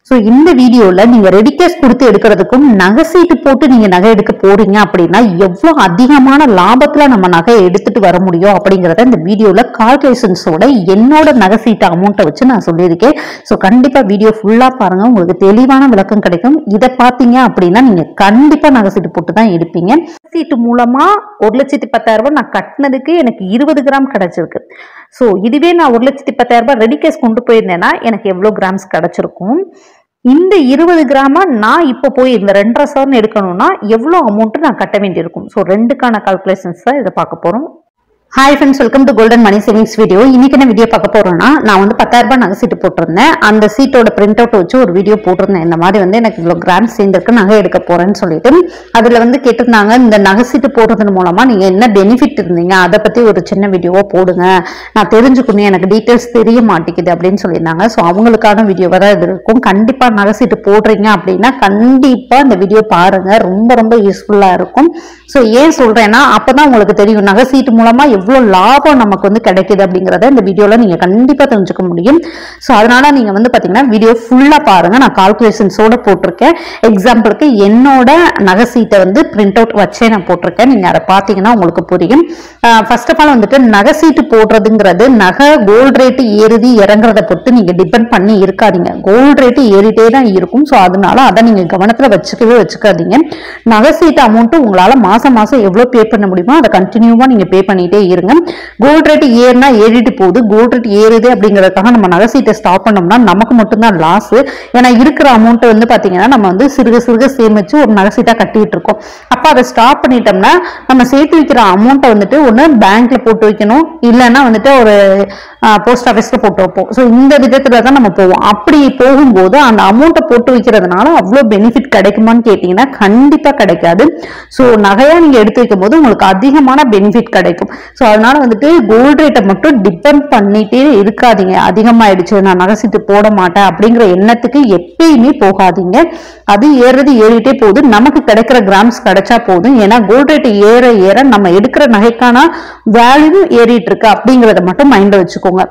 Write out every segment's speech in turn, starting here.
so இந்த வீடியோல நீங்க ரெடி கேஷ் கொடுத்து எடுக்கிறதுக்கும் நகை சீட்டு போட்டு நீங்க நகை எடுக்க போறீங்க அப்படின்னா எவ்வளவு அதிகமான லாபத்துல நம்ம நகையை எடுத்துட்டு வர முடியும் அப்படிங்கறத இந்த வீடியோல கால்குலேஷன்ஸோட என்னோட நகை சீட்டு அமௌண்ட்டை வச்சு நான் சொல்லியிருக்கேன் ஸோ கண்டிப்பா வீடியோ ஃபுல்லா பாருங்க உங்களுக்கு தெளிவான விளக்கம் கிடைக்கும் இதை பார்த்தீங்க அப்படின்னா நீங்க கண்டிப்பா நகை சீட்டு போட்டு தான் எடுப்பீங்க சீட்டு மூலமா ஒரு லட்சத்தி பத்தாயிரம் ரூபாய் நான் கட்டினதுக்கு எனக்கு இருபது கிராம் கிடைச்சிருக்கு ஸோ இதுவே நான் ஒரு லட்சத்தி பத்தாயிரம் ரூபாய் ரெடி கேஸ் கொண்டு போயிருந்தேன்னா எனக்கு எவ்வளோ கிராம்ஸ் கிடைச்சிருக்கும் இந்த இருபது கிராம நான் இப்போ போய் இந்த ரெண்டரை சவரன் எடுக்கணும்னா எவ்வளோ அமௌண்ட் நான் கட்ட வேண்டியிருக்கும் ஸோ ரெண்டுக்கான கால்குலேஷன்ஸ் தான் இதை பார்க்க போகிறோம் hi friends welcome to golden money savings video இன்னைக்கு என்ன வீடியோ பார்க்க போறோம்னா நான் வந்து பத்தாயிரம் ரூபாய் நகை சீட்டு போட்டிருந்தேன் அந்த சீட்டோட பிரிண்ட் அவுட் வச்சு ஒரு வீடியோ போட்டிருந்தேன் இந்த மாதிரி வந்து எனக்கு இவ்வளோ கிராம் சேர்ந்திருக்கு நகை எடுக்க போறேன்னு சொல்லிட்டு அதுல வந்து கேட்டிருந்தாங்க இந்த நகை சீட்டு போடுறதன் மூலமா நீங்க என்ன பெனிஃபிட் இருந்தீங்க அதை பத்தி ஒரு சின்ன வீடியோவா போடுங்க நான் தெரிஞ்சுக்கணும் எனக்கு டீட்டெயில்ஸ் தெரிய மாட்டேங்குது அப்படின்னு சொல்லியிருந்தாங்க ஸோ அவங்களுக்கான வீடியோவாக தான் இது இருக்கும் கண்டிப்பா நகை சீட்டு போடுறீங்க அப்படின்னா கண்டிப்பா இந்த வீடியோ பாருங்க ரொம்ப ரொம்ப யூஸ்ஃபுல்லா இருக்கும் ஸோ ஏன் சொல்றேன்னா அப்பதான் உங்களுக்கு தெரியும் நகை சீட்டு மூலமா எவ்வளவு லாபம் நமக்கு வந்து கிடைக்குது அப்படிங்கறத இந்த வீடியோல நீங்க கண்டிப்பா தெரிஞ்சுக்க முடியும் ஸோ அதனால நீங்க வந்து பாத்தீங்கன்னா வீடியோ ஃபுல்லா பாருங்க நான் கால்குலேஷன்ஸோட போட்டிருக்கேன் எக்ஸாம்பிளுக்கு என்னோட நகை சீட்டை வந்து பிரிண்ட் அவுட் வச்சே நான் போட்டிருக்கேன் நீங்க அதை பாத்தீங்கன்னா உங்களுக்கு புரியும் ஃபர்ஸ்ட் ஆஃப் ஆல் வந்துட்டு நகை சீட்டு போடுறதுங்கிறது நகை கோல்ட் ரேட்டு ஏறுதி இறங்குறத பொறுத்து நீங்க டிபெண்ட் பண்ணி இருக்காதீங்க கோல்ட் ரேட்டு ஏறிட்டே தான் இருக்கும் ஸோ அதனால அதை நீங்க கவனத்துல வச்சுக்கவே வச்சுக்காதீங்க நகை சீட்டு அமௌண்ட் உங்களால மாசம் மாசம் எவ்வளவு பே பண்ண முடியுமோ அதை கண்டினியூவா நீங்க பே பண்ணிட்டே இருங்க கோல்ட் ரேட் ஏறினா ஏறிட்டு போகுது கோல்ட் ரேட் ஏறுது அப்படிங்கறதுக்காக நம்ம நகை சீட்டை ஸ்டாப் பண்ணோம்னா நமக்கு மட்டும்தான் லாஸ் ஏன்னா இருக்கிற அமௌண்ட் வந்து பாத்தீங்கன்னா நம்ம வந்து சிறுக சிறுக சேமிச்சு ஒரு நகை சீட்டா கட்டிட்டு இருக்கோம் அப்ப அதை ஸ்டாப் பண்ணிட்டோம்னா நம்ம சேர்த்து வைக்கிற அமௌண்ட்டை வந்துட்டு ஒண்ணு பேங்க்ல போட்டு வைக்கணும் இல்லைன்னா வந்துட்டு ஒரு போஸ்ட் ஆஃபீஸ்ல போட்டு வைப்போம் ஸோ இந்த விதத்துல தான் நம்ம போவோம் அப்படி போகும்போது அந்த அமௌண்ட்டை போட்டு வைக்கிறதுனால அவ்வளோ பெனிஃபிட் கிடைக்குமான்னு கேட்டீங்கன்னா கண்டிப்பா கிடைக்காது ஸோ நகையா நீங்க எடுத்து வைக்கும் போது உங்களுக்கு அதிகமான பெனிஃபிட் கிடைக்கும் ஸோ அதனால வந்துட்டு கோல்ட் ரேட்டை மட்டும் டிபெண்ட் பண்ணிட்டே இருக்காதீங்க அதிகமாயிடுச்சு நான் நகை சீட்டு போட மாட்டேன் அப்படிங்கிற எண்ணத்துக்கு எப்பயுமே போகாதீங்க அது ஏறுறது ஏறிட்டே போகுது நமக்கு கிடைக்கிற கிராம்ஸ் கிடைச்சா போதும் ஏன்னா கோல்ட் ரேட் ஏற ஏற நம்ம எடுக்கிற நகைக்கான வேல்யூ ஏறிட்டு இருக்கு அப்படிங்கறத மட்டும் மைண்ட்ல வச்சுக்கோங்க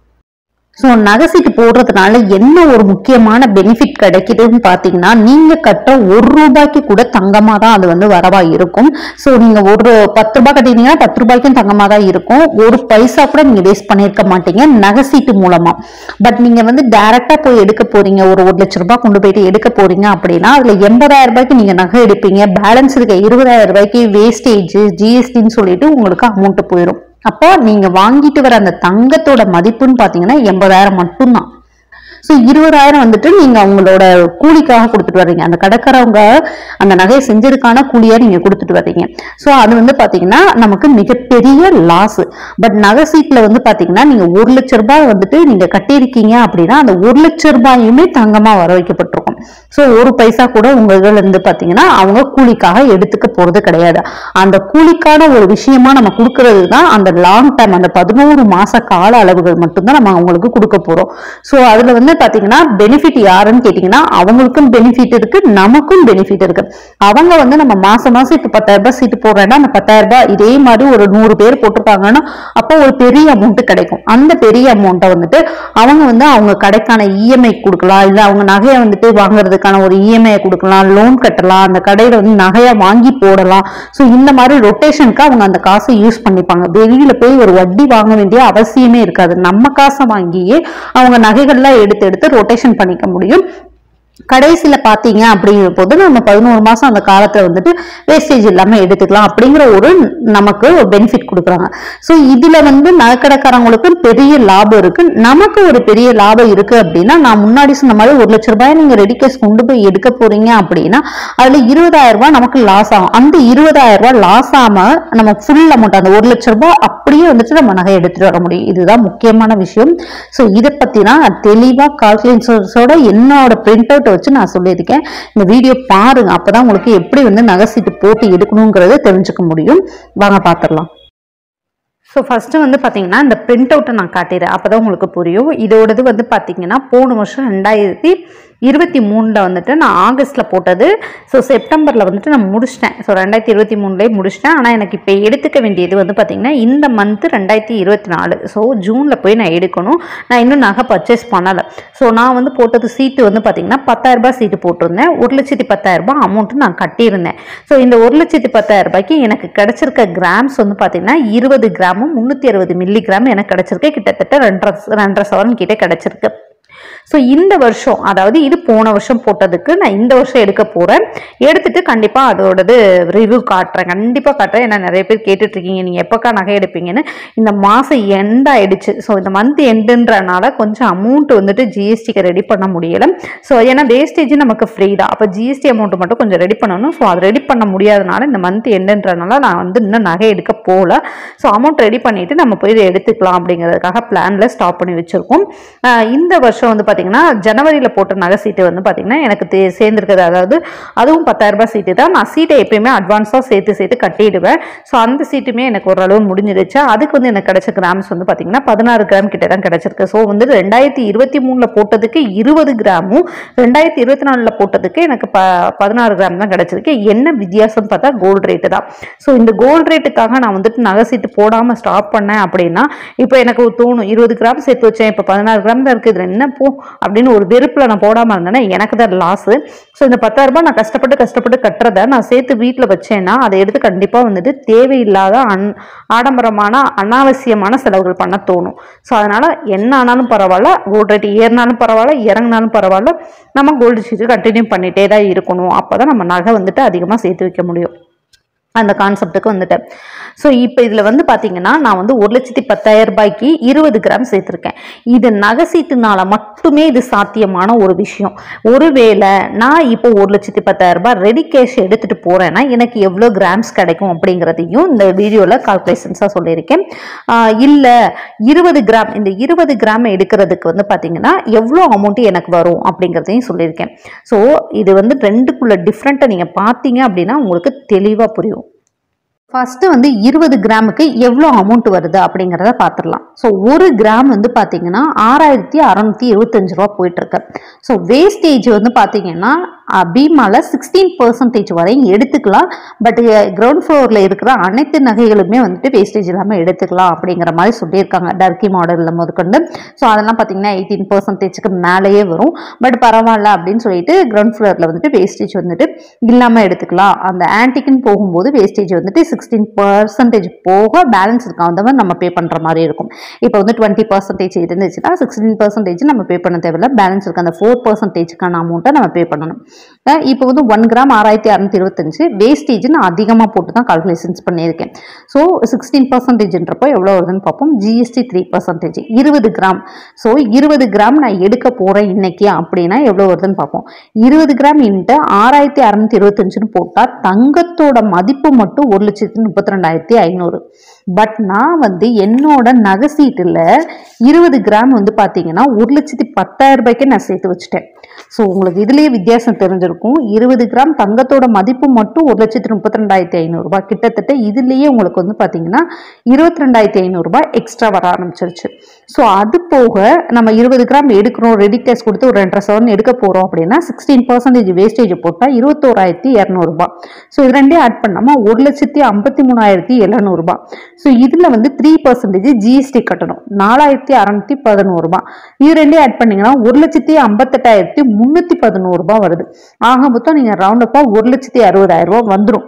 ஸோ நகை சீட்டு போடுறதுனால என்ன ஒரு முக்கியமான பெனிஃபிட் கிடைக்குதுன்னு பார்த்தீங்கன்னா நீங்க கட்ட ஒரு ரூபாய்க்கு கூட தங்கமா தான் அது வந்து வரவா இருக்கும் ஸோ நீங்க ஒரு பத்து ரூபாய் கட்டினீங்கன்னா பத்து ரூபாய்க்கும் தங்கமா தான் இருக்கும் ஒரு பைசா கூட நீங்க வேஸ்ட் பண்ணியிருக்க மாட்டீங்க நகை சீட்டு மூலமா பட் நீங்க வந்து டைரக்டா போய் எடுக்க போறீங்க ஒரு ஒரு லட்ச ரூபாய் கொண்டு போயிட்டு எடுக்க போறீங்க அப்படின்னா அதுல எண்பதாயிரம் ரூபாய்க்கு நீங்க நகை எடுப்பீங்க பேலன்ஸ் இருக்க இருபதாயிரம் ரூபாய்க்கு வேஸ்டேஜ் ஜிஎஸ்டின்னு சொல்லிட்டு உங்களுக்கு அமௌண்ட் போயிடும் அப்போ நீங்க வாங்கிட்டு வர அந்த தங்கத்தோட மதிப்புன்னு பாத்தீங்கன்னா எண்பதாயிரம் மட்டும்தான் ஸோ இருபதாயிரம் வந்துட்டு நீங்க அவங்களோட கூலிக்காக கொடுத்துட்டு வர்றீங்க அந்த கடைக்காரவங்க அந்த நகையை செஞ்சதுக்கான கூலியா நீங்க கொடுத்துட்டு வர்றீங்க ஸோ அது வந்து பாத்தீங்கன்னா நமக்கு மிகப்பெரிய லாஸ் பட் நகை சீட்ல வந்து பாத்தீங்கன்னா நீங்க ஒரு லட்ச ரூபாய் வந்துட்டு நீங்க கட்டியிருக்கீங்க அப்படின்னா அந்த ஒரு லட்ச ரூபாயுமே தங்கமா வர வைக்கப்பட்டிருக்கும் ஸோ ஒரு பைசா கூட உங்க இதுல இருந்து பாத்தீங்கன்னா அவங்க கூலிக்காக எடுத்துக்க போறது கிடையாது அந்த கூலிக்கான ஒரு விஷயமா நம்ம கொடுக்கறது தான் அந்த லாங் டைம் அந்த பதினோரு மாச கால அளவுகள் மட்டும்தான் நம்ம அவங்களுக்கு கொடுக்க போறோம் ஸோ அதுல வந்து பாத்தீங்கன்னா பெனிஃபிட் யாருன்னு கேட்டீங்கன்னா அவங்களுக்கும் பெனிஃபிட் இருக்கு நமக்கும் பெனிஃபிட் இருக்கு அவங்க வந்து நம்ம மாசம் மாசம் இப்ப பத்தாயிரம் ரூபாய் சீட்டு போடுறேன்னா அந்த பத்தாயிரம் ரூபாய் இதே மாதிரி ஒரு நூறு பேர் போட்டிருப்பாங்கன்னா அப்போ ஒரு பெரிய அமௌண்ட் கிடைக்கும் அந்த பெரிய அமௌண்ட்டை வந்துட்டு அவங்க வந்து அவங்க கடைக்கான இஎம்ஐ கொடுக்கலாம் இல்ல அவங்க நகையை வந்துட்டு வாங்குறதுக்கான ஒரு இஎம்ஐ கொடுக்கலாம் லோன் கட்டலாம் அந்த கடையில வந்து நகையா வாங்கி போடலாம் ஸோ இந்த மாதிரி ரொட்டேஷனுக்கு அவங்க அந்த காசை யூஸ் பண்ணிப்பாங்க வெளியில போய் ஒரு வட்டி வாங்க வேண்டிய அவசியமே இருக்காது நம்ம காசை வாங்கியே அவங்க நகைகள்லாம் எடுத்து எடுத்து ரொட்டேஷன் பண்ணிக்க முடியும் கடைசியில பாத்தீங்க அப்படிங்கிற போது நம்ம பதினோரு மாசம் அந்த காலத்துல வந்துட்டு வேஸ்டேஜ் இல்லாம எடுத்துக்கலாம் அப்படிங்கிற ஒரு நமக்கு பெனிஃபிட் கொடுக்குறாங்க சோ இதுல வந்து நகைக்கடைக்காரங்களுக்கு பெரிய லாபம் இருக்கு நமக்கு ஒரு பெரிய லாபம் இருக்கு அப்படின்னா நான் முன்னாடி சொன்ன மாதிரி ஒரு லட்ச ரூபாய் நீங்க ரெடி கேஸ் கொண்டு போய் எடுக்க போறீங்க அப்படின்னா அதுல இருபதாயிரம் ரூபாய் நமக்கு லாஸ் ஆகும் அந்த இருபதாயிரம் ரூபாய் லாஸ் ஆகாம நம்ம ஃபுல் அமௌண்ட் அந்த ஒரு லட்ச ரூபாய் அப்படியே வந்துட்டு நம்ம நகை எடுத்துட்டு வர முடியும் இதுதான் முக்கியமான விஷயம் சோ இதை பத்தி நான் தெளிவா கால்குலேஷன்ஸோட என்னோட பிரிண்ட் அவுட் வச்சு நான் சொல்லியிருக்கேன் இந்த வீடியோ பாருங்க அப்பதான் உங்களுக்கு எப்படி வந்து நகை சீட்டு போட்டு எடுக்கணுங்கிறத தெரிஞ்சுக்க முடியும் வாங்க பார்த்துடலாம் ஸோ ஃபஸ்ட்டு வந்து பார்த்தீங்கன்னா இந்த பிரிண்ட் அவுட்டை நான் காட்டிடுறேன் அப்போ தான் உங்களுக்கு புரியும் இதோடது வந்து பார்த்தீங்கன்னா போன வருஷம் ரெண்டாயிரத்தி இருபத்தி மூணில் வந்துட்டு நான் ஆகஸ்ட்டில் போட்டது ஸோ செப்டம்பரில் வந்துட்டு நான் முடிச்சிட்டேன் ஸோ ரெண்டாயிரத்தி இருபத்தி மூணுலேயே முடிச்சிட்டேன் ஆனால் எனக்கு இப்போ எடுத்துக்க வேண்டியது வந்து பார்த்திங்கன்னா இந்த மந்த்து ரெண்டாயிரத்தி இருபத்தி நாலு ஸோ ஜூனில் போய் நான் எடுக்கணும் நான் இன்னும் நகை பர்ச்சேஸ் பண்ணலை ஸோ நான் வந்து போட்டது சீட்டு வந்து பார்த்திங்கன்னா பத்தாயிரரூபா சீட்டு போட்டிருந்தேன் ஒரு லட்சத்தி பத்தாயிரரூபா அமௌண்ட்டு நான் கட்டியிருந்தேன் ஸோ இந்த ஒரு லட்சத்தி பத்தாயிரம் ரூபாய்க்கு எனக்கு கிடச்சிருக்க கிராம்ஸ் வந்து பார்த்திங்கன்னா இருபது கிராமும் முந்நூற்றி அறுபது மில்லி கிராம் எனக்கு கிடச்சிருக்கு கிட்டத்தட்ட ரெண்டரை ரெண்டரை சவரன் கிட்டே கிடச்சிருக்கு ஸோ இந்த வருஷம் அதாவது இது போன வருஷம் போட்டதுக்கு நான் இந்த வருஷம் எடுக்க போகிறேன் எடுத்துட்டு கண்டிப்பாக அதோடது ரிவ்யூ காட்டுறேன் கண்டிப்பாக காட்டுறேன் ஏன்னா நிறைய பேர் கேட்டுட்டு இருக்கீங்க நீங்கள் எப்போக்கா நகை எடுப்பீங்கன்னு இந்த மாதம் எண்ட் ஆயிடுச்சு ஸோ இந்த மந்த் எண்டுன்றனால கொஞ்சம் அமௌண்ட் வந்துட்டு ஜிஎஸ்டிக்கு ரெடி பண்ண முடியலை ஸோ ஏன்னா வேஸ்டேஜ் நமக்கு ஃப்ரீ தான் அப்போ ஜிஎஸ்டி அமௌண்ட் மட்டும் கொஞ்சம் ரெடி பண்ணணும் ஸோ அதை ரெடி பண்ண முடியாதனால இந்த மந்த் எண்டுன்றனால நான் வந்து இன்னும் நகை எடுக்க போகல ஸோ அமௌண்ட் ரெடி பண்ணிட்டு நம்ம போய் இதை எடுத்துக்கலாம் அப்படிங்கிறதுக்காக பிளானில் ஸ்டாப் பண்ணி வச்சுருக்கோம் இந்த வருஷம் வந்து பார்த்தீங்கன்னா ஜனவரியில் போட்ட நகை சீட்டு வந்து பார்த்தீங்கன்னா எனக்கு தே- சேர்ந்திருக்குது அதாவது அதுவும் பத்தாயிரம் ரூபாய் சீட்டு தான் நான் சீட்டை எப்பயுமே அட்வான்ஸாக சேர்த்து சேர்த்து கட்டிடுவேன் ஸோ அந்த சீட்டுமே எனக்கு ஓரளவு முடிஞ்சிடுச்சு அதுக்கு வந்து எனக்கு கிடைச்ச கிராம்ஸ் வந்து பார்த்தீங்கன்னா பதினாறு கிராம் கிட்ட தான் கிடைச்சிருக்கு ஸோ வந்து ரெண்டாயிரத்தி இருபத்தி மூணில் போட்டதுக்கு இருபது கிராமும் ரெண்டாயிரத்தி இருபத்தி நாலில் போட்டதுக்கு எனக்கு ப பதினாறு கிராம் தான் கிடைச்சிருக்கு என்ன வித்தியாசம்னு பார்த்தா கோல்டு ரேட்டு தான் ஸோ இந்த கோல்டு ரேட்டுக்காக நான் வந்துட்டு நகை சீட்டு போடாமல் ஸ்டாப் பண்ணேன் அப்படின்னா இப்போ எனக்கு தோணும் இருபது கிராம் சேர்த்து வச்சேன் இப்போ பதினாறு கிராம் தான் இருக்குது இதில் என்ன போ அப்படின்னு ஒரு வெறுப்பில் நான் போடாமல் இருந்தேன்னா எனக்கு தான் லாஸு ஸோ இந்த பத்தாயிரம் ரூபாய் நான் கஷ்டப்பட்டு கஷ்டப்பட்டு கட்டுறத நான் சேர்த்து வீட்டில் வச்சேன்னா அதை எடுத்து கண்டிப்பாக வந்துட்டு தேவையில்லாத அன் ஆடம்பரமான அனாவசியமான செலவுகள் பண்ண தோணும் ஸோ அதனால் என்ன ஆனாலும் பரவாயில்ல கோல்டு ரேட் ஏறினாலும் பரவாயில்ல இறங்கினாலும் பரவாயில்ல நம்ம கோல்டு சீட்டு கண்டினியூ பண்ணிகிட்டே தான் இருக்கணும் அப்போ தான் நம்ம நகை வந்துட்டு அதிகமாக சேர்த்து வைக்க முடியும் அந்த கான்செப்ட்டுக்கு வந்துட்டேன் ஸோ இப்போ இதில் வந்து பார்த்தீங்கன்னா நான் வந்து ஒரு லட்சத்தி பத்தாயிரம் ரூபாய்க்கு இருபது கிராம் சேர்த்துருக்கேன் இது நகை சீட்டுனால மட்டுமே இது சாத்தியமான ஒரு விஷயம் ஒருவேளை நான் இப்போ ஒரு லட்சத்தி பத்தாயிரம் ரூபாய் ரெடி கேஷ் எடுத்துகிட்டு போகிறேன்னா எனக்கு எவ்வளோ கிராம்ஸ் கிடைக்கும் அப்படிங்கிறதையும் இந்த வீடியோவில் கால்குலேஷன்ஸாக சொல்லியிருக்கேன் இல்லை இருபது கிராம் இந்த இருபது கிராம் எடுக்கிறதுக்கு வந்து பார்த்தீங்கன்னா எவ்வளோ அமௌண்ட் எனக்கு வரும் அப்படிங்கிறதையும் சொல்லியிருக்கேன் ஸோ இது வந்து ரெண்டுக்குள்ள டிஃப்ரெண்ட்டை நீங்கள் பார்த்தீங்க அப்படின்னா உங்களுக்கு தெளிவாக புரியும் ஃபஸ்ட்டு வந்து இருபது கிராமுக்கு எவ்வளோ அமௌண்ட் வருது அப்படிங்கிறத பார்த்துடலாம் ஸோ ஒரு கிராம் வந்து பார்த்தீங்கன்னா ஆறாயிரத்தி அறநூற்றி இருபத்தஞ்சு ரூபா போயிட்டுருக்கு ஸோ வேஸ்டேஜ் வந்து பார்த்தீங்கன்னா பீமாவில் சிக்ஸ்டீன் பர்சன்டேஜ் வரையும் எடுத்துக்கலாம் பட் கிரவுண்ட் ஃப்ளோரில் இருக்கிற அனைத்து நகைகளுமே வந்துட்டு வேஸ்டேஜ் இல்லாமல் எடுத்துக்கலாம் அப்படிங்கிற மாதிரி சொல்லியிருக்காங்க டர்க்கி மாடலில் முதற்கொண்டு ஸோ அதெல்லாம் பார்த்தீங்கன்னா எயிட்டீன் பர்சன்டேஜுக்கு மேலேயே வரும் பட் பரவாயில்ல அப்படின்னு சொல்லிட்டு கிரவுண்ட் ஃப்ளோரில் வந்துட்டு வேஸ்டேஜ் வந்துட்டு இல்லாமல் எடுத்துக்கலாம் அந்த ஆன்டிக்குன்னு போகும்போது வேஸ்டேஜ் வந்துட்டு சிக்ஸ்டீன் பர்சன்டேஜ் போக பேலன்ஸ் இருக்கும் அந்த மாதிரி நம்ம பே பண்ணுற மாதிரி இருக்கும் இப்போ வந்து டுவெண்ட்டி பர்சன்டேஜ் இருந்துச்சுன்னா சிக்ஸ்டீன் பர்சன்டேஜ் நம்ம பே பண்ண தேவையில்ல பேலன்ஸ் இருக்கு அந்த ஃபோர் பர்சன்டேஜ்க்கான அமௌண்ட்டை நம்ம பே பண்ணணும் அஹ் இப்போ வந்து ஒன் கிராம் ஆறாயிரத்தி அறநூத்தி இருபத்தஞ்சு வேஸ்டேஜ் நான் அதிகமாக போட்டு தான் கால்குலேஷன்ஸ் பண்ணியிருக்கேன் ஸோ சிக்ஸ்டீன் பர்சன்டேஜ்ன்றப்போ எவ்வளோ வருதுன்னு பார்ப்போம் ஜிஎஸ்டி த்ரீ பர்சன்டேஜ் இருபது கிராம் ஸோ இருபது கிராம் நான் எடுக்க போகிறேன் இன்னைக்கு அப்படின்னா எவ்வளோ வருதுன்னு பார்ப்போம் இருபது கிராம் இன்ட்டு ஆறாயிரத்தி அறநூத்தி இருபத்தஞ்சுன்னு போட்டால் தங்கத்தோட மதிப்பு மட்டும் ஒரு லட்சத்தி முப்பத்தி ரெண்டாயிரத்தி ஐநூறு பட் நான் வந்து என்னோட நகை சீட்டில் இருபது கிராம் வந்து பார்த்தீங்கன்னா ஒரு லட்சத்தி பத்தாயிரம் ரூபாய்க்கு நான் சேர்த்து வச்சுட்டேன் ஸோ உங்களுக்கு இதுலேயே வித்தியாசம் தெரிஞ்சிருக்கும் இருபது கிராம் தங்கத்தோட மதிப்பு மட்டும் ஒரு லட்சத்தி முப்பத்தி ரெண்டாயிரத்தி ஐநூறுரூபா கிட்டத்தட்ட இதுலேயே உங்களுக்கு வந்து பார்த்தீங்கன்னா இருபத்தி ரெண்டாயிரத்தி ஐநூறுரூபா எக்ஸ்ட்ரா வர ஆரம்பிச்சிருச்சு ஸோ அது போக நம்ம இருபது கிராம் எடுக்கிறோம் ரெடி கேஷ் கொடுத்து ஒரு ரெண்டரை சவரன் எடுக்க போகிறோம் அப்படின்னா சிக்ஸ்டீன் பர்சன்டேஜ் வேஸ்டேஜ் போட்டால் இருபத்தோராயிரத்தி இரநூறுபா ஸோ இது ரெண்டையும் ஆட் பண்ணாமல் ஒரு லட்சத்தி ஐம்பத்தி மூணாயிரத்தி எழுநூறுபா ஸோ இதில் வந்து த்ரீ பர்சன்டேஜ் ஜிஎஸ்டி கட்டணும் நாலாயிரத்தி அறநூத்தி பதினோருபா இது ரெண்டையும் ஆட் பண்ணீங்கன்னா ஒரு லட்சத்தி ஐம்பத்தெட்டாயிரத்தி முந்நூற்றி பதினோருபா வருது ஆக மொத்தம் நீங்கள் ரவுண்ட் அப்பாக ஒரு லட்சத்தி அறுபதாயிரம் ரூபா வந்துடும்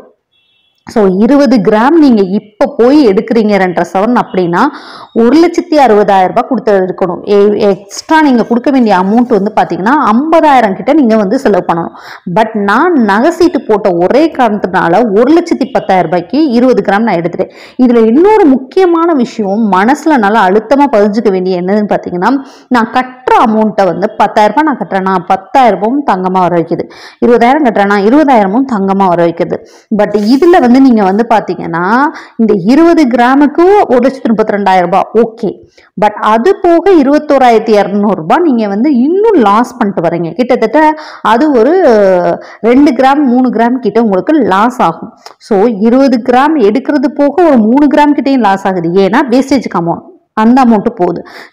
ஸோ இருபது கிராம் நீங்கள் இப்போ போய் எடுக்கிறீங்க ரெண்டரை சவரன் அப்படின்னா ஒரு லட்சத்தி அறுபதாயிரம் ரூபாய் கொடுத்து எடுக்கணும் எக்ஸ்ட்ரா நீங்கள் கொடுக்க வேண்டிய அமௌண்ட் வந்து பார்த்தீங்கன்னா ஐம்பதாயிரம் கிட்ட நீங்கள் வந்து செலவு பண்ணணும் பட் நான் நகை சீட்டு போட்ட ஒரே காரணத்தினால ஒரு லட்சத்தி பத்தாயிரம் ரூபாய்க்கு இருபது கிராம் நான் எடுத்துட்டேன் இதில் இன்னொரு முக்கியமான விஷயம் மனசில் நல்லா அழுத்தமாக பதிஞ்சுக்க வேண்டிய என்னதுன்னு பார்த்தீங்கன்னா நான் கட்டுற அமௌண்ட்டை வந்து பத்தாயிரம் ரூபாய் நான் கட்டுறேன்னா பத்தாயிரமும் தங்கமாக வர வைக்குது இருபதாயிரம் கட்டுறேன்னா இருபதாயிரமும் தங்கமாக வர வைக்குது பட் இதில் வந்து நீங்கள் வந்து பார்த்தீங்கன்னா இந்த இருபது கிராமுக்கு ஒரு லட்சத்தி முப்பத்தி ரெண்டாயிரம் ரூபாய் ஓகே பட் அது போக இருபத்தோராயிரத்தி இரநூறுபா நீங்கள் வந்து இன்னும் லாஸ் பண்ணிட்டு வரீங்க கிட்டத்தட்ட அது ஒரு ரெண்டு கிராம் மூணு கிராம் கிட்ட உங்களுக்கு லாஸ் ஆகும் ஸோ இருபது கிராம் எடுக்கிறது போக ஒரு மூணு கிராம் கிட்டேயும் லாஸ் ஆகுது ஏன்னா வேஸ்டேஜ் அமௌண்ட் அந்த அமௌண்ட்டு போகுது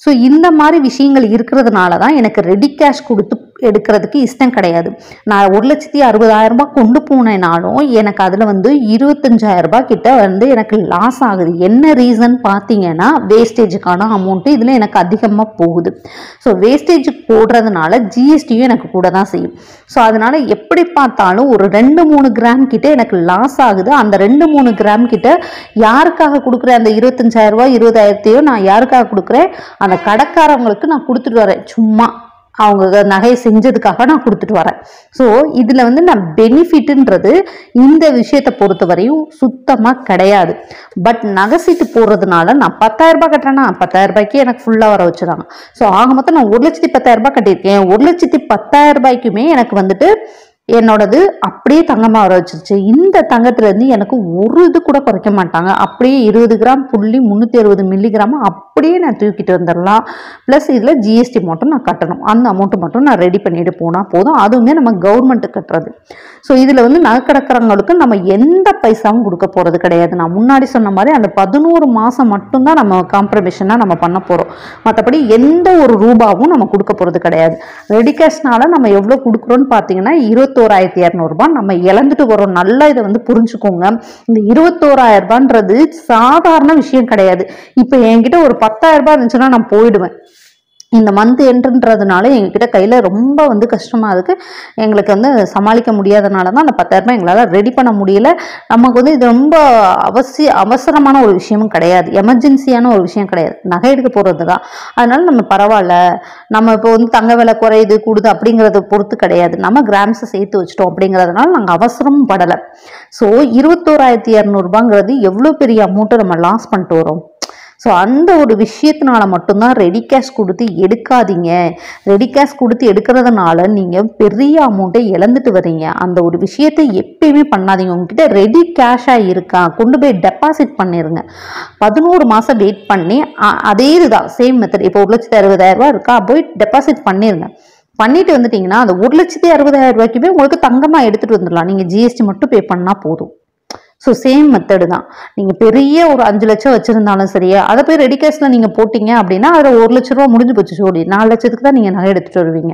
ஸோ இந்த மாதிரி விஷயங்கள் இருக்கிறதுனால தான் எனக்கு ரெடி கேஷ் கொடுத்து எடுக்கிறதுக்கு இஷ்டம் கிடையாது நான் ஒரு லட்சத்தி அறுபதாயிரம் ரூபாய் கொண்டு போனேனாலும் எனக்கு அதில் வந்து இருபத்தஞ்சாயிரம் ரூபாய் கிட்ட வந்து எனக்கு லாஸ் ஆகுது என்ன ரீசன் பார்த்தீங்கன்னா வேஸ்டேஜுக்கான அமௌண்ட்டு இதில் எனக்கு அதிகமாக போகுது ஸோ வேஸ்டேஜ் போடுறதுனால ஜிஎஸ்டியும் எனக்கு கூட தான் செய்யும் ஸோ அதனால எப்படி பார்த்தாலும் ஒரு ரெண்டு மூணு கிராம் கிட்ட எனக்கு லாஸ் ஆகுது அந்த ரெண்டு மூணு கிராம் கிட்ட யாருக்காக கொடுக்குறேன் அந்த இருபத்தஞ்சாயிரம் ரூபாய் இருபதாயிரத்தையோ நான் யாருக்காக கொடுக்குறேன் அந்த கடைக்காரவங்களுக்கு நான் கொடுத்துட்டு வரேன் சும்மா அவங்க நகையை செஞ்சதுக்காக நான் கொடுத்துட்டு வரேன் ஸோ இதில் வந்து நான் பெனிஃபிட்டுன்றது இந்த விஷயத்தை பொறுத்தவரையும் சுத்தமாக கிடையாது பட் நகை சீட்டு போடுறதுனால நான் பத்தாயிரம் ரூபாய் கட்டுறேன்னா பத்தாயிரம் ரூபாய்க்கு எனக்கு ஃபுல்லாக வர வச்சுறாங்க ஸோ ஆக மொத்தம் நான் ஒரு லட்சத்தி பத்தாயிரம் ரூபாய் கட்டியிருக்கேன் ஒரு லட்சத்தி பத்தாயிரம் ரூபாய்க்குமே எனக்கு வந்துட்டு என்னோடது அப்படியே தங்கமாக வர வச்சிருச்சு இந்த தங்கத்துலேருந்து எனக்கு ஒரு இது கூட குறைக்க மாட்டாங்க அப்படியே இருபது கிராம் புள்ளி முந்நூற்றி அறுபது மில்லிகிராம் அப்படியே நான் தூக்கிட்டு வந்துடலாம் ப்ளஸ் இதில் ஜிஎஸ்டி மட்டும் நான் கட்டணும் அந்த அமௌண்ட்டு மட்டும் நான் ரெடி பண்ணிட்டு போனால் போதும் அதுவுமே நம்ம கவர்மெண்ட்டு கட்டுறது ஸோ இதில் வந்து நகைக்கடக்காரங்களுக்கு நம்ம எந்த பைசாவும் கொடுக்க போகிறது கிடையாது நான் முன்னாடி சொன்ன மாதிரி அந்த பதினோரு மாதம் மட்டும்தான் நம்ம காம்ப்ரமைஷனாக நம்ம பண்ண போகிறோம் மற்றபடி எந்த ஒரு ரூபாவும் நம்ம கொடுக்க போகிறது கிடையாது ரெடி கேஷ்னால நம்ம எவ்வளோ கொடுக்குறோன்னு பார்த்தீங்கன்னா இருபத்தோராயிரத்தி இரநூறுபா நம்ம இழந்துட்டு வரோம் நல்லா இதை வந்து புரிஞ்சுக்கோங்க இந்த இருபத்தோராயிரம் ரூபான்றது சாதாரண விஷயம் கிடையாது இப்போ என்கிட்ட ஒரு பத்தாயிரம் ரூபாய் இருந்துச்சுன்னா நான் போயிடுவேன் இந்த மந்த் என்ட்ருன்றதுனால எங்ககிட்ட கையில் ரொம்ப வந்து கஷ்டமாக இருக்குது எங்களுக்கு வந்து சமாளிக்க முடியாதனால தான் அந்த பத்தாயிரம் ரூபாய் எங்களால் ரெடி பண்ண முடியல நமக்கு வந்து இது ரொம்ப அவசிய அவசரமான ஒரு விஷயமும் கிடையாது எமர்ஜென்சியான ஒரு விஷயம் கிடையாது நகை எடுக்க போகிறது தான் அதனால நம்ம பரவாயில்ல நம்ம இப்போ வந்து தங்க விலை குறையுது கூடுது அப்படிங்கிறத பொறுத்து கிடையாது நம்ம கிராம்ஸை சேர்த்து வச்சிட்டோம் அப்படிங்கிறதுனால நாங்கள் அவசரமும் படலை ஸோ இருபத்தோராயிரத்தி இரநூறுபாங்கிறது எவ்வளோ பெரிய அமௌண்ட்டை நம்ம லாஸ் பண்ணிட்டு வரோம் ஸோ அந்த ஒரு விஷயத்தினால மட்டும்தான் ரெடி கேஷ் கொடுத்து எடுக்காதீங்க ரெடி கேஷ் கொடுத்து எடுக்கிறதுனால நீங்கள் பெரிய அமௌண்ட்டை இழந்துட்டு வரீங்க அந்த ஒரு விஷயத்தை எப்பயுமே பண்ணாதீங்க உங்ககிட்ட ரெடி கேஷாக இருக்கா கொண்டு போய் டெபாசிட் பண்ணிடுங்க பதினோரு மாதம் வெயிட் பண்ணி அ- அதே இதுதான் சேம் மெத்தட் இப்போ ஒரு லட்சத்தி அறுபதாயிரம் ரூபாய் இருக்கா போய் டெபாசிட் பண்ணிடுங்க பண்ணிட்டு வந்துட்டீங்கன்னா அந்த ஒரு லட்சத்தி அறுபதாயிரம் ரூபாய்க்குமே உங்களுக்கு தங்கமாக எடுத்துகிட்டு வந்துடலாம் நீங்கள் ஜிஎஸ்டி மட்டும் பே பண்ணால் போதும் ஸோ சேம் மெத்தடு தான் நீங்கள் பெரிய ஒரு அஞ்சு லட்சம் வச்சுருந்தாலும் சரியா அதை போய் ரெடி கேஷில் நீங்கள் போட்டீங்க அப்படின்னா அதில் ஒரு லட்ச ரூபா முடிஞ்சு போச்சு சோடி நாலு லட்சத்துக்கு தான் நீங்கள் நகை எடுத்துகிட்டு வருவீங்க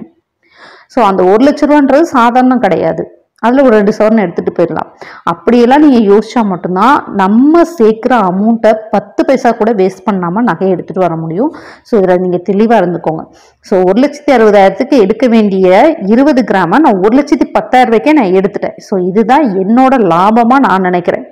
ஸோ அந்த ஒரு லட்ச ரூபான்றது சாதாரணம் கிடையாது அதில் ஒரு ரெண்டு சவரன் எடுத்துகிட்டு போயிடலாம் அப்படியெல்லாம் நீங்கள் யோசிச்சா மட்டும்தான் நம்ம சேர்க்குற அமௌண்ட்டை பத்து பைசா கூட வேஸ்ட் பண்ணாமல் நகையை எடுத்துகிட்டு வர முடியும் ஸோ இதில் நீங்கள் தெளிவாக இருந்துக்கோங்க ஸோ ஒரு லட்சத்தி அறுபதாயிரத்துக்கு எடுக்க வேண்டிய இருபது கிராமை நான் ஒரு லட்சத்தி பத்தாயிரம் ரூபாய்க்கே நான் எடுத்துட்டேன் ஸோ இதுதான் என்னோட லாபமாக நான் நினைக்கிறேன்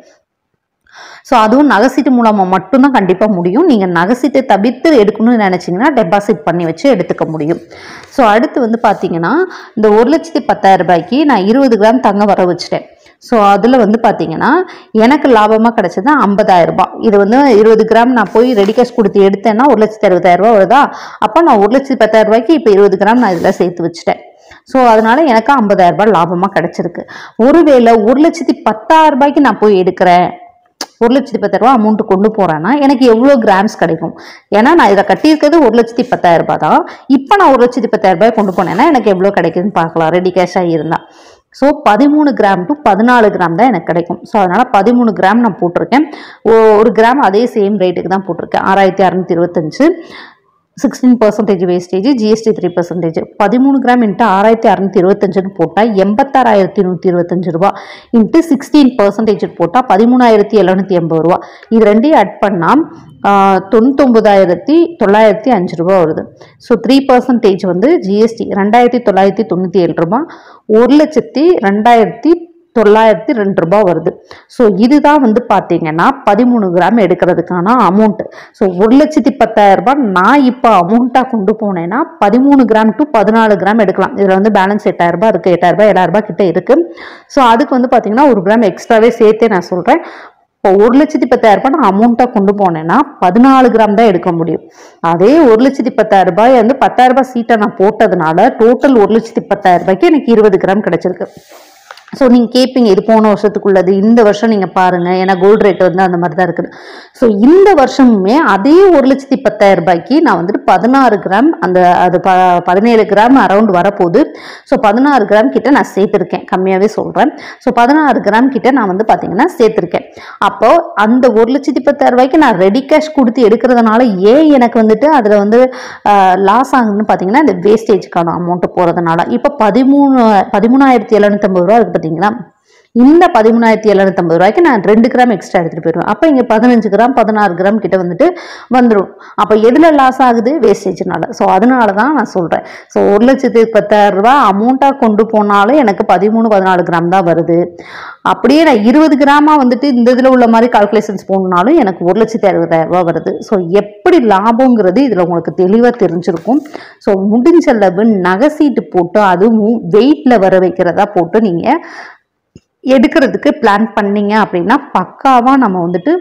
ஸோ அதுவும் நகைசீட்டு மூலமாக மட்டும்தான் கண்டிப்பாக முடியும் நீங்கள் நகைசீட்டை தவிர்த்து எடுக்கணும்னு நினச்சிங்கன்னா டெபாசிட் பண்ணி வச்சு எடுத்துக்க முடியும் ஸோ அடுத்து வந்து பார்த்தீங்கன்னா இந்த ஒரு லட்சத்தி பத்தாயிரம் ரூபாய்க்கு நான் இருபது கிராம் தங்கம் வர வச்சுட்டேன் ஸோ அதில் வந்து பார்த்தீங்கன்னா எனக்கு லாபமாக கிடைச்சது ஐம்பதாயிரம் ரூபாய் இது வந்து இருபது கிராம் நான் போய் ரெடி கேஷ் கொடுத்து எடுத்தேன்னா ஒரு லட்சத்தி அறுபதாயிரம் ரூபாய் வருதா அப்போ நான் ஒரு லட்சத்தி பத்தாயிரம் ரூபாய்க்கு இப்போ இருபது கிராம் நான் இதில் சேர்த்து வச்சுட்டேன் ஸோ அதனால எனக்கு ஐம்பதாயிரம் ரூபாய் லாபமாக கிடைச்சிருக்கு ஒருவேளை ஒரு லட்சத்தி பத்தாயிரம் ரூபாய்க்கு நான் போய் எடுக்கிறேன் ஒரு லட்சத்தி பத்தாயிரம் ரூபாய் அமௌண்ட் கொண்டு போறேன்னா எனக்கு எவ்வளோ கிராம்ஸ் கிடைக்கும் ஏன்னா நான் இதை கட்டியிருக்கிறது ஒரு லட்சத்தி பத்தாயிரம் ரூபாய் தான் இப்போ நான் ஒரு லட்சத்தி பத்தாயிரம் ரூபாய் கொண்டு போனேன்னா எனக்கு எவ்வளோ கிடைக்குதுன்னு பார்க்கலாம் ரெடி கேஷாக இருந்தால் ஸோ பதிமூணு கிராம் டு பதினாலு கிராம் தான் எனக்கு கிடைக்கும் ஸோ அதனால் பதிமூணு கிராம் நான் போட்டிருக்கேன் ஒ- ஒரு கிராம் அதே சேம் ரேட்டுக்கு தான் போட்டிருக்கேன் ஆறாயிரத்தி அறநூற்றி இருபத்தஞ்சு sixteen percentage wastage GST three percentage பதிமூணு கிராம் இன்ட்டு ஆறாயிரத்தி அறநூத்தி இருபத்தஞ்சுன்னு போட்டால் எண்பத்தாறாயிரத்தி நூற்றி இருபத்தஞ்சு ரூபா இன்ட்டு சிக்ஸ்டீன் பர்சன்டேஜ் போட்டால் பதிமூணாயிரத்தி எழுநூத்தி எண்பது ரூபா இது ரெண்டையும் ஆட் பண்ணால் தொண்ணூத்தொம்பதாயிரத்தி தொள்ளாயிரத்தி அஞ்சு ரூபா வருது ஸோ த்ரீ பர்சன்டேஜ் வந்து ஜிஎஸ்டி ரெண்டாயிரத்தி தொள்ளாயிரத்தி தொண்ணூற்றி ஏழு ரூபா ஒரு லட்சத்தி ரெண்டாயிரத்தி தொள்ளாயிரத்தி ரெண்டு ரூபாய் வருது ஸோ இதுதான் வந்து பார்த்தீங்கன்னா பதிமூணு கிராம் எடுக்கிறதுக்கான அமௌண்ட் ஸோ ஒரு லட்சத்தி பத்தாயிரம் ரூபாய் நான் இப்போ அமௌண்ட்டாக கொண்டு போனேன்னா பதிமூணு கிராம் டு பதினாலு கிராம் எடுக்கலாம் இதில் வந்து பேலன்ஸ் எட்டாயிரம் ரூபாய் இருக்குது எட்டாயிரம் ரூபாய் ஏழாயிரம் ரூபாய் கிட்ட இருக்குது ஸோ அதுக்கு வந்து பார்த்தீங்கன்னா ஒரு கிராம் எக்ஸ்ட்ராவே சேர்த்தே நான் சொல்கிறேன் இப்போ ஒரு லட்சத்தி பத்தாயிரம் ரூபாய் நான் அமௌண்ட்டாக கொண்டு போனேன்னா பதினாலு கிராம் தான் எடுக்க முடியும் அதே ஒரு லட்சத்தி பத்தாயிரம் ரூபாய் வந்து பத்தாயிரம் ரூபாய் சீட்டை நான் போட்டதுனால டோட்டல் ஒரு லட்சத்தி பத்தாயிரம் ரூபாய்க்கு எனக்கு இருபது கிராம் கிடைச்சிருக்கு ஸோ நீங்கள் கேட்பீங்க இது போன வருஷத்துக்குள்ளது இந்த வருஷம் நீங்கள் பாருங்கள் ஏன்னா கோல்டு ரேட் வந்து அந்த மாதிரி தான் இருக்குது ஸோ இந்த வருஷமுமே அதே ஒரு லட்சத்தி பத்தாயிரம் ரூபாய்க்கு நான் வந்துட்டு பதினாறு கிராம் அந்த அது ப பதினேழு கிராம் அரௌண்ட் வரப்போகுது ஸோ பதினாறு கிராம் கிட்ட நான் சேர்த்துருக்கேன் கம்மியாகவே சொல்கிறேன் ஸோ பதினாறு கிராம் கிட்ட நான் வந்து பார்த்தீங்கன்னா சேர்த்துருக்கேன் அப்போ அந்த ஒரு லட்சத்தி பத்தாயிரம் ரூபாய்க்கு நான் ரெடி கேஷ் கொடுத்து எடுக்கிறதுனால ஏன் எனக்கு வந்துட்டு அதில் வந்து லாஸ் ஆகுதுன்னு பார்த்தீங்கன்னா இந்த வேஸ்டேஜ்க்கான அமௌண்ட்டு போகிறதுனால இப்போ பதிமூணு பதிமூணாயிரத்தி எழுநூத்தம்பது ரூபா இருக்கு பார்த்தீங்களா இந்த பதிமூணாயிரத்தி எழுநூத்தம்பது ரூபாய்க்கு நான் ரெண்டு கிராம் எக்ஸ்ட்ரா எடுத்துகிட்டு போயிடுவேன் அப்போ இங்கே பதினஞ்சு கிராம் பதினாறு கிராம் கிட்ட வந்துட்டு வந்துடும் அப்போ எதில் லாஸ் ஆகுது வேஸ்டேஜ்னால ஸோ அதனால தான் நான் சொல்கிறேன் ஸோ ஒரு லட்சத்து பத்தாயிரம் ரூபா அமௌண்ட்டாக கொண்டு போனாலும் எனக்கு பதிமூணு பதினாலு கிராம் தான் வருது அப்படியே நான் இருபது கிராமா வந்துட்டு இந்த இதில் உள்ள மாதிரி கால்குலேஷன்ஸ் போகணுனாலும் எனக்கு ஒரு லட்சத்தி அறுபதாயிரம் ரூபா வருது ஸோ எப்படி லாபங்கிறது இதில் உங்களுக்கு தெளிவாக தெரிஞ்சிருக்கும் ஸோ முடிஞ்ச அளவு நகை சீட்டு போட்டு அதுவும் வெயிட்டில் வர வைக்கிறதா போட்டு நீங்கள் எடுக்கிறதுக்கு பிளான் பண்ணீங்க அப்படின்னா பக்காவாக நம்ம வந்துட்டு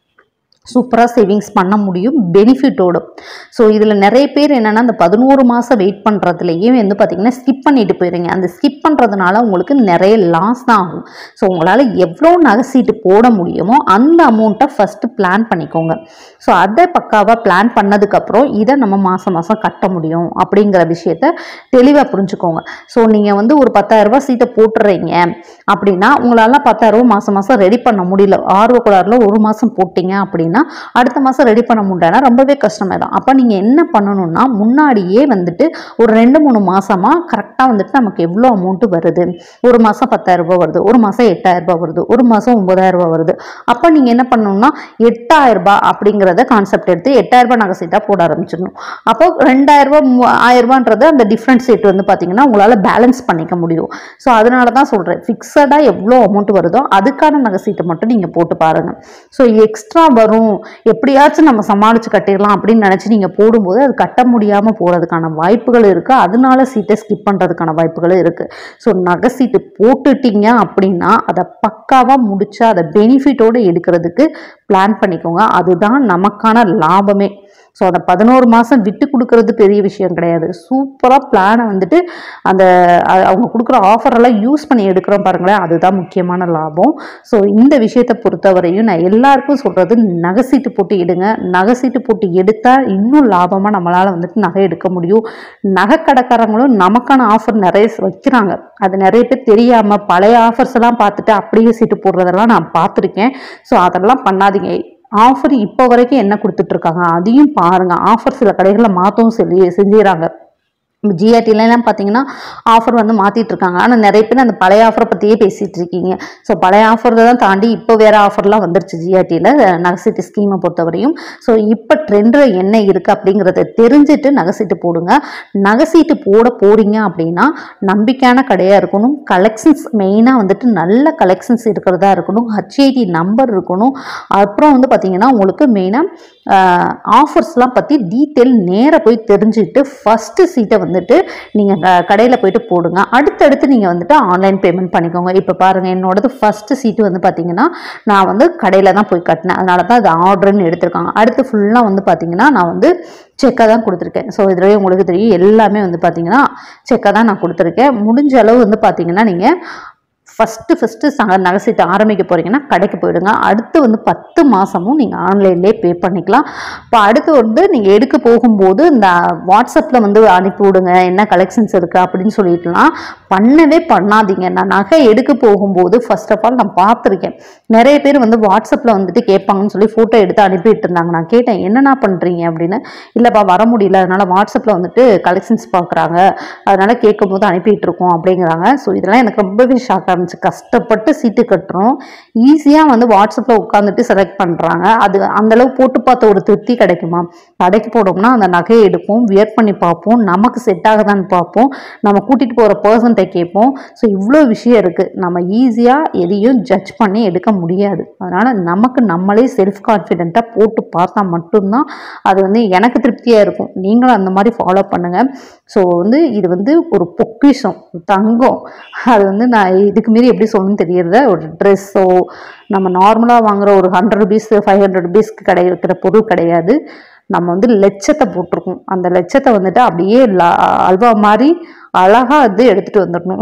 சூப்பராக சேவிங்ஸ் பண்ண முடியும் பெனிஃபிட்டோடு ஸோ இதில் நிறைய பேர் என்னென்னா அந்த பதினோரு மாதம் வெயிட் பண்ணுறதுலையே வந்து பார்த்திங்கன்னா ஸ்கிப் பண்ணிட்டு போயிடுங்க அந்த ஸ்கிப் பண்ணுறதுனால உங்களுக்கு நிறைய லாஸ் தான் ஆகும் ஸோ உங்களால் எவ்வளோ நகை சீட்டு போட முடியுமோ அந்த அமௌண்ட்டை ஃபஸ்ட்டு பிளான் பண்ணிக்கோங்க ஸோ அதை பக்காவாக பிளான் பண்ணதுக்கப்புறம் இதை நம்ம மாதம் மாதம் கட்ட முடியும் அப்படிங்கிற விஷயத்த தெளிவாக புரிஞ்சுக்கோங்க ஸோ நீங்கள் வந்து ஒரு பத்தாயிரரூபா சீட்டை போட்டுறீங்க அப்படின்னா உங்களால் பத்தாயிரரூபா மாதம் மாதம் ரெடி பண்ண முடியல ஆர்வக்குளாரில் ஒரு மாதம் போட்டிங்க அப்படின்னா அடுத்த மாதம் ரெடி பண்ண முடியலன்னா ரொம்பவே கஷ்டமாயிடும் அப்போ நீங்கள் என்ன பண்ணணும்னா முன்னாடியே வந்துட்டு ஒரு ரெண்டு மூணு மாதமாக கரெக்டாக வந்துட்டு நமக்கு எவ்வளோ அமௌண்ட்டு வருது ஒரு மாதம் பத்தாயிரம் ரூபாய் வருது ஒரு மாதம் எட்டாயிரம் ரூபாய் வருது ஒரு மாதம் ஒன்பதாயிரம் ரூபாய் வருது அப்போ நீங்கள் என்ன பண்ணணும்னா எட்டாயிரம் ரூபாய் அப்படிங்கிறத கான்செப்ட் எடுத்து எட்டாயிரம் ரூபாய் நகை சீட்டாக போட ஆரம்பிச்சிடணும் அப்போ ரெண்டாயிரம் ரூபாய் மூ- ஆயிரம் ரூபான்றது அந்த டிஃப்ரெண்ட் சீட் வந்து பார்த்தீங்கன்னா உங்களால் பேலன்ஸ் பண்ணிக்க முடியும் ஸோ அதனால தான் சொல்கிறேன் ஃபிக்ஸடாக எவ்வளோ அமௌண்ட் வருதோ அதுக்கான நகை சீட்டை மட்டும் நீங்கள் போட்டு பாருங்கள் ஸோ எக்ஸ்ட்ரா வரும் எப்படியாச்சும் நம்ம சமாளித்து கட்டிடலாம் அப்படின்னு நினச்சி நீங்கள் போடும்போது அது கட்ட முடியாமல் போகிறதுக்கான வாய்ப்புகள் இருக்குது அதனால சீட்டை ஸ்கிப் பண்ணுறதுக்கான வாய்ப்புகளும் இருக்குது ஸோ நகை சீட்டு போட்டுட்டீங்க அப்படின்னா அதை பக்காவாக முடிச்சா அதை பெனிஃபிட்டோடு எடுக்கிறதுக்கு பிளான் பண்ணிக்கோங்க அதுதான் நமக்கான லாபமே ஸோ அந்த பதினோரு மாதம் விட்டு கொடுக்கறது பெரிய விஷயம் கிடையாது சூப்பராக பிளானை வந்துட்டு அந்த அ- அவங்க கொடுக்குற ஆஃபரெல்லாம் யூஸ் பண்ணி எடுக்கிறோம் பாருங்களேன் அதுதான் முக்கியமான லாபம் ஸோ இந்த விஷயத்தை பொறுத்தவரையும் நான் எல்லாருக்கும் சொல்கிறது நகை சீட்டு போட்டு எடுங்க நகை சீட்டு போட்டு எடுத்தால் இன்னும் லாபமாக நம்மளால் வந்துட்டு நகை எடுக்க முடியும் நகை கடைக்காரங்களும் நமக்கான ஆஃபர் நிறைய வைக்கிறாங்க அது நிறைய பேர் தெரியாமல் பழைய ஆஃபர்ஸ் எல்லாம் பார்த்துட்டு அப்படியே சீட்டு போடுறதெல்லாம் நான் பார்த்துருக்கேன் ஸோ அதெல்லாம் பண்ணாதீங்க ஆஃபர் இப்போ வரைக்கும் என்ன கொடுத்துட்டு இருக்காங்க அதையும் பாருங்க ஆஃபர் சில கடைகளில் மாற்றவும் சொல்லி செஞ்சுறாங்க ஜிஆர்டிலாம் பார்த்தீங்கன்னா ஆஃபர் வந்து மாற்றிட்டு இருக்காங்க ஆனால் நிறைய பேர் அந்த பழைய ஆஃபரை பற்றியே பேசிகிட்டு இருக்கீங்க ஸோ பழைய ஆஃபர் தான் தாண்டி இப்போ வேறு ஆஃபர்லாம் வந்துருச்சு ஜிஆர்டியில் நகைசீட்டு ஸ்கீமை பொறுத்தவரையும் ஸோ இப்போ ட்ரெண்டில் என்ன இருக்குது அப்படிங்கிறத தெரிஞ்சுட்டு நகைசீட்டு போடுங்க நகைசீட்டு போட போகிறீங்க அப்படின்னா நம்பிக்கையான கடையாக இருக்கணும் கலெக்ஷன்ஸ் மெயினாக வந்துட்டு நல்ல கலெக்ஷன்ஸ் இருக்கிறதா இருக்கணும் ஹச்ஐடி நம்பர் இருக்கணும் அப்புறம் வந்து பார்த்தீங்கன்னா உங்களுக்கு மெயினாக ஆஃபர்ஸ்லாம் பற்றி டீட்டெயில் நேராக போய் தெரிஞ்சுக்கிட்டு ஃபஸ்ட்டு சீட்டை வந்துட்டு நீங்கள் கடையில் போயிட்டு போடுங்க அடுத்தடுத்து நீங்கள் வந்துட்டு ஆன்லைன் பேமெண்ட் பண்ணிக்கோங்க இப்போ பாருங்கள் என்னோடது ஃபஸ்ட்டு சீட்டு வந்து பார்த்தீங்கன்னா நான் வந்து கடையில் தான் போய் கட்டினேன் அதனால தான் அது ஆர்டர்னு எடுத்திருக்காங்க அடுத்து ஃபுல்லாக வந்து பார்த்தீங்கன்னா நான் வந்து செக்காக தான் கொடுத்துருக்கேன் ஸோ இதுலேயே உங்களுக்கு தெரியும் எல்லாமே வந்து பார்த்தீங்கன்னா செக்காக தான் நான் கொடுத்துருக்கேன் முடிஞ்ச அளவு வந்து பார்த்தீங்கன்னா நீங்கள் ஃபஸ்ட்டு ஃபஸ்ட்டு ச நகை சீட்டு ஆரம்பிக்க போகிறீங்கன்னா கடைக்கு போயிடுங்க அடுத்து வந்து பத்து மாதமும் நீங்கள் ஆன்லைன்லேயே பே பண்ணிக்கலாம் இப்போ அடுத்து வந்து நீங்கள் எடுக்க போகும்போது இந்த வாட்ஸ்அப்பில் வந்து அனுப்பி விடுங்க என்ன கலெக்ஷன்ஸ் இருக்குது அப்படின்னு சொல்லிட்டுலாம் பண்ணவே பண்ணாதீங்க நான் நகை எடுக்க போகும்போது ஃபர்ஸ்ட் ஆஃப் ஆல் நான் பார்த்துருக்கேன் நிறைய பேர் வந்து வாட்ஸ்அப்பில் வந்துட்டு கேட்பாங்கன்னு சொல்லி ஃபோட்டோ எடுத்து அனுப்பிட்டு இருந்தாங்க நான் கேட்டேன் என்னண்ணா பண்ணுறீங்க அப்படின்னு இல்லைப்பா வர முடியல அதனால் வாட்ஸ்அப்பில் வந்துட்டு கலெக்ஷன்ஸ் பார்க்குறாங்க அதனால் கேட்கும் போது அனுப்பிட்டு இருக்கோம் அப்படிங்கிறாங்க ஸோ இதெல்லாம் எனக்கு ரொம்பவே ஷாக் இருந்துச்சு கஷ்டப்பட்டு சீட்டு கட்டுறோம் ஈஸியாக வந்து வாட்ஸ்அப்பில் உட்காந்துட்டு செலக்ட் பண்ணுறாங்க அது அந்த அளவு போட்டு பார்த்த ஒரு திருப்தி கிடைக்குமா கடைக்கு போனோம்னா அந்த நகையை எடுப்போம் வியர் பண்ணி பார்ப்போம் நமக்கு செட் ஆகுதான்னு பார்ப்போம் நம்ம கூட்டிகிட்டு போகிற பர்சன்ட்ட கேட்போம் ஸோ இவ்வளோ விஷயம் இருக்குது நம்ம ஈஸியாக எதையும் ஜட்ஜ் பண்ணி எடுக்க முடியாது அதனால் நமக்கு நம்மளே செல்ஃப் கான்ஃபிடென்ட்டாக போட்டு பார்த்தா மட்டும்தான் அது வந்து எனக்கு திருப்தியாக இருக்கும் நீங்களும் அந்த மாதிரி ஃபாலோ பண்ணுங்கள் ஸோ வந்து இது வந்து ஒரு பொக்கிஷம் தங்கம் அது வந்து நான் இதுக்கு மீறி எப்படி சொல்லணும்னு தெரியறத ஒரு ட்ரெஸ்ஸோ நம்ம நார்மலாக வாங்குற ஒரு ஹண்ட்ரட் ருபீஸ் ஃபைவ் ஹண்ட்ரட் ருபீஸ்க்கு கிடைக்கிற பொருள் கிடையாது நம்ம வந்து லட்சத்தை போட்டிருக்கோம் அந்த லட்சத்தை வந்துட்டு அப்படியே ல- அல்வா மாதிரி அழகாக வந்து எடுத்துகிட்டு வந்துடணும்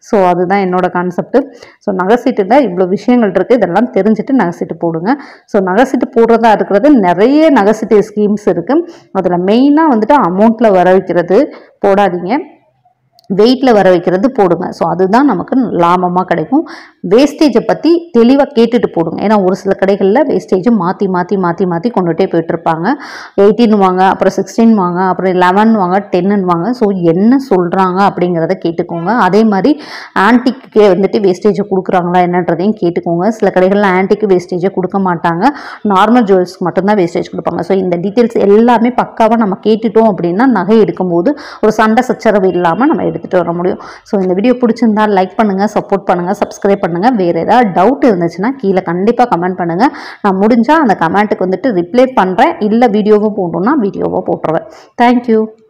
ஸோ அதுதான் என்னோட கான்செப்ட் ஸோ நகை சீட்டில் இவ்வளோ விஷயங்கள் இருக்குது இதெல்லாம் தெரிஞ்சுட்டு நகை சீட்டு போடுங்க ஸோ நகை சீட்டு போடுறதா இருக்கிறது நிறைய நகை சீட்டு ஸ்கீம்ஸ் இருக்குது அதில் மெயினாக வந்துட்டு அமௌண்ட்டில் வர வைக்கிறது போடாதீங்க வெயிட்டில் வர வைக்கிறது போடுங்க ஸோ அதுதான் நமக்கு லாபமாக கிடைக்கும் வேஸ்டேஜை பற்றி தெளிவாக கேட்டுட்டு போடுங்க ஏன்னா ஒரு சில கடைகளில் வேஸ்டேஜை மாற்றி மாற்றி மாற்றி மாற்றி கொண்டுகிட்டே போயிட்டுருப்பாங்க எயிட்டீன் வாங்க அப்புறம் சிக்ஸ்டீன் வாங்க அப்புறம் லெவன் வாங்க டென்னு வாங்க ஸோ என்ன சொல்கிறாங்க அப்படிங்கிறத கேட்டுக்கோங்க அதே மாதிரி ஆன்டிக்கு வந்துட்டு வேஸ்டேஜை கொடுக்குறாங்களா என்னன்றதையும் கேட்டுக்கோங்க சில கடைகளில் ஆன்டிக்கு வேஸ்டேஜை கொடுக்க மாட்டாங்க நார்மல் ஜுவல்ஸ்க்கு மட்டும்தான் வேஸ்டேஜ் கொடுப்பாங்க ஸோ இந்த டீட்டெயில்ஸ் எல்லாமே பக்காவாக நம்ம கேட்டுட்டோம் அப்படின்னா நகை எடுக்கும்போது ஒரு சண்டை சச்சரவு இல்லாமல் நம்ம எடுத்துகிட்டு வர முடியும் ஸோ இந்த வீடியோ பிடிச்சிருந்தா லைக் பண்ணுங்கள் சப்போர்ட் பண்ணுங்கள் சப்ஸ்கிரைப் பண்ணுங்கள் வேறு ஏதாவது டவுட் இருந்துச்சுன்னா கீழே கண்டிப்பாக கமெண்ட் பண்ணுங்கள் நான் முடிஞ்சால் அந்த கமெண்ட்டுக்கு வந்துட்டு ரிப்ளை பண்ணுறேன் இல்லை வீடியோவை போடணுன்னா வீடியோவை போட்டுருவேன் தேங்க்யூ